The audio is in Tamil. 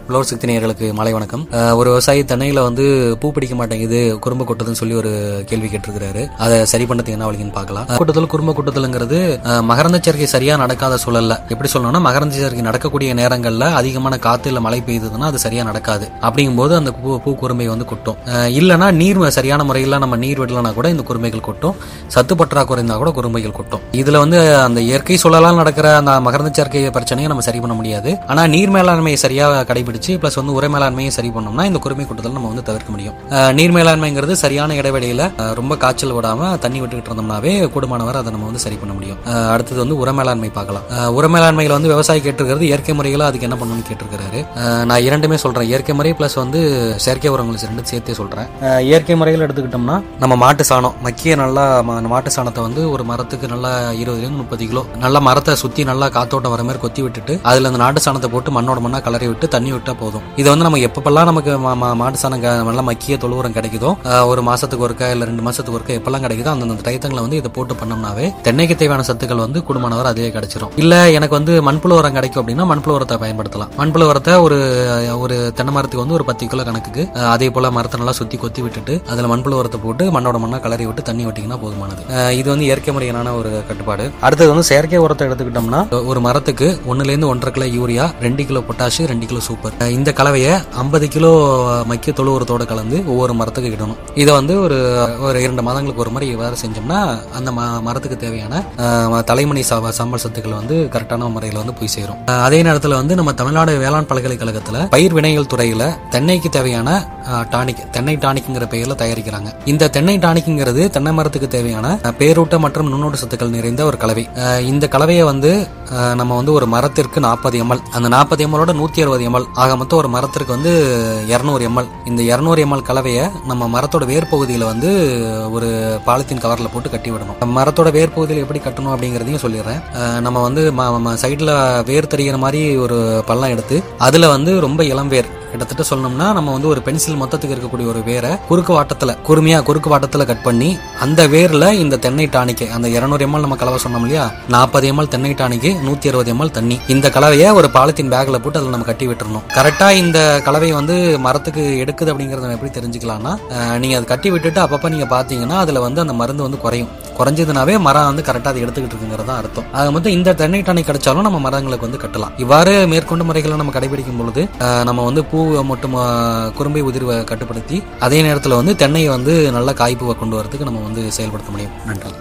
புலவர் சக்தி நேயர்களுக்கு மாலை வணக்கம் அஹ், ஒரு விவசாயி தென்னையில வந்து பூ பிடிக்க மாட்டேங்குது குறும்பு கொட்டுதுன்னு சொல்லி ஒரு கேள்வி கேட்டிருக்கிறாரு அதை சரி பண்ணதுக்கு என்ன வழின்னு பார்க்கலாம் அஹ், கொட்டுதல் குறும்பு கொட்டுதல்ங்கிறது அஹ், மகரந்த சேர்க்கை சரியா நடக்காத சூழல்ல எப்படி சொல்லணும்னா மகரந்த சேர்க்கை நடக்கக்கூடிய நேரங்கள்ல அதிகமான காத்து இல்ல மழை பெய்யுதுன்னா அது சரியா நடக்காது அப்படிங்கும்போது அந்த பூ பூ குறும்பை வந்து கொட்டும் அஹ், இல்லைன்னா நீர் சரியான முறையில் நம்ம நீர் விடலனா கூட இந்த குறும்பைகள் கொட்டும் சத்து பற்றாக்குறை இருந்தா கூட குறும்பைகள் கொட்டும் இதுல வந்து அந்த இயற்கை சூழலால் நடக்கிற அந்த மகரந்த சேர்க்கை பிரச்சனையை நம்ம சரி பண்ண முடியாது ஆனா நீர் மேலாண்மையை சரியா கடைபிடிச்சு பிளஸ் வந்து உர மேலாண்மையை சரி பண்ணோம்னா இந்த குறுமை கொட்டுதல் நம்ம வந்து தவிர்க்க முடியும் அஹ் நீர் மேலாண்மைங்கிறது சரியான இடைவெளியில அஹ் ரொம்ப காய்ச்சல் விடாம தண்ணி விட்டுக்கிட்டு இருந்தோம்னாவே கூடுமானவர் அதை நம்ம வந்து சரி பண்ண முடியும் அஹ் அடுத்தது வந்து உர மேலாண்மை பார்க்கலாம் அஹ் உர மேலாண்மையில வந்து விவசாயி கேட்டிருக்கிறது இயற்கை முறைகளை அதுக்கு என்ன பண்ணணும்னு கேட்டிருக்கிறாரு அஹ் நான் இரண்டுமே சொல்றேன் இயற்கை முறை பிளஸ் வந்து செயற்கை உரங்கள் ரெண்டு சேர்த்தே சொல்றேன் அஹ் இயற்கை முறையில் எடுத்துக்கிட்டோம்னா நம்ம மாட்டு சாணம் மக்கிய நல்லா ம- மாட்டு சாணத்தை வந்து ஒரு மரத்துக்கு நல்லா இருபதுல இருந்து முப்பது கிலோ நல்லா மரத்தை சுத்தி நல்லா காத்தோட்டம் வர மாதிரி கொத்தி விட்டுட்டு அதுல அந்த நாட்டு சாணத்தை போட்டு மண்ணோட மண்ணா கலரி விட்டு தண்ணி விட்டா போதும் இது வந்து நம்ம எப்பப்பெல்லாம் நமக்கு மா- மா- மாட்டு சாணம் க- நல்லா மக்கிய தொழு உரம் கிடைக்குதோ அஹ் ஒரு மாசத்துக்கு ஒருக்கா இல்ல ரெண்டு மாசத்துக்கு ஒருக்கா எப்பெல்லாம் கிடைக்குதோ அந்தந்த டயத்தங்களை வந்து இதை போட்டு பண்ணோம்னாவே தென்னைக்கு தேவையான சத்துக்கள் வந்து குடும்பமானவர் அதிலே கிடைச்சிரும் இல்ல எனக்கு வந்து மண்புழு உரம் கிடைக்கும் அப்படின்னா மண்புழு உரத்தை பயன்படுத்தலாம் மண்புழு உரத்தை ஒரு ஒரு தென்னை மரத்துக்கு வந்து ஒரு பத்து கிலோ கணக்குக்கு அஹ் அதே போல மரத்தை நல்லா சுத்தி கொத்தி விட்டுட்டு அதுல மண்புழு உரத்தை போட்டு மண்ணோட மண்ணா கலரி விட்டு தண்ணி விட்டீங்கன்னா போதுமானது அஹ் இது வந்து இயற்கை முறையிலான ஒரு கட்டுப்பாடு அடுத்தது வந்து செயற்கை உரத்தை எடுத்துக்கிட்டோம்னா ஒரு மரத்துக்கு ஒண்ணுல இருந்து ஒன்றரை கிலோ யூரியா ரெண்டு கிலோ பொட்டாஷ் ரெண்டு கிலோ சூப்பர் அஹ் இந்த கலவையை ஐம்பது கிலோ மக்கிய தொழு உரத்தோட கலந்து ஒவ்வொரு மரத்துக்கு இடணும் இதை வந்து ஒரு ஒரு இரண்டு மாதங்களுக்கு ஒரு முறை வேறு செஞ்சோம்னா அந்த ம- மரத்துக்கு தேவையான அஹ், தலைமணி சா- சாம்பல் சத்துக்கள் வந்து கரெக்டான முறையில் வந்து போய் சேரும் அஹ், அதே நேரத்தில் வந்து நம்ம தமிழ்நாடு வேளாண் பல்கலைக்கழகத்தில் பயிர் வினைகள் துறையில தென்னைக்கு தேவையான அஹ், டானிக் தென்னை டானிக்ங்கிற பெயர்ல தயாரிக்கிறாங்க இந்த தென்னை டானிக்ங்கிறது தென்னை மரத்துக்கு தேவையான அஹ், பேரூட்ட மற்றும் நுண்ணூட்ட சத்துக்கள் நிறைந்த ஒரு கலவை அஹ், இந்த கலவையை வந்து அஹ், நம்ம வந்து ஒரு மரத்திற்கு நாற்பது எம்எல் அந்த நாற்பது எம்எலோட நூத்தி அறுபது எம்எல் ஆக மொத்தம் ஒரு மரத்திற்கு வந்து இருநூறு எம்எல் இந்த இருநூறு எம்எல் கலவையை நம்ம மரத்தோட வேர் பகுதியில வந்து ஒரு பாலித்தீன் கவர்ல போட்டு கட்டி விடணும் மரத்தோட வேர் பகுதியில் எப்படி கட்டணும் அப்படிங்கறதையும் சொல்லிடுறேன் அஹ், நம்ம வந்து சைடுல வேர் தெரிகிற மாதிரி ஒரு பள்ளம் எடுத்து அதுல வந்து ரொம்ப இளம் வேர் கிட்டத்தட்ட சொல்லணும்னா நம்ம வந்து ஒரு பென்சில் மொத்தத்துக்கு இருக்கக்கூடிய ஒரு வேரை குறுக்கு வாட்டத்துல குறுமையா குறுக்கு வாட்டத்துல கட் பண்ணி அந்த வேர்ல இந்த தென்னை டானிக்கு அந்த 200 எம்எல் நம்ம கலவை சொன்னோம் இல்லையா நாற்பது எம்எல் தென்னை டானிக்கு நூத்தி அறுபது எம்எல் தண்ணி இந்த கலவையை ஒரு பாலித்தீன் பேக்ல போட்டு அதில் நம்ம கட்டி விட்டுறணும் கரெக்டா இந்த கலவை வந்து மரத்துக்கு எடுக்குது அப்படிங்கறத நம்ம எப்படி தெரிஞ்சுக்கலாம்னா அஹ், நீங்க அதை கட்டி விட்டுட்டு அப்பப்ப நீங்க பாத்தீங்கன்னா அதுல வந்து அந்த மருந்து வந்து குறையும் குறைஞ்சதுனாவே மரம் வந்து கரெக்டாக அதை எடுத்துக்கிட்டு இருக்குங்கிறது தான் அர்த்தம் ஆக மொத்தம் இந்த தென்னை டானிக் கிடைச்சாலும் நம்ம மரங்களுக்கு வந்து கட்டலாம் இவ்வாறு மேற்கொண்டு முறைகளை நம்ம கடைபிடிக்கும் பொழுது அஹ், நம்ம வந்து பூ மட்டும் அஹ், குறும்பை உதிர்வை கட்டுப்படுத்தி அதே நேரத்தில் வந்து தென்னையை வந்து நல்ல காய்ப்புவை கொண்டு வரதுக்கு நம்ம வந்து செயல்படுத்த முடியும் நன்றி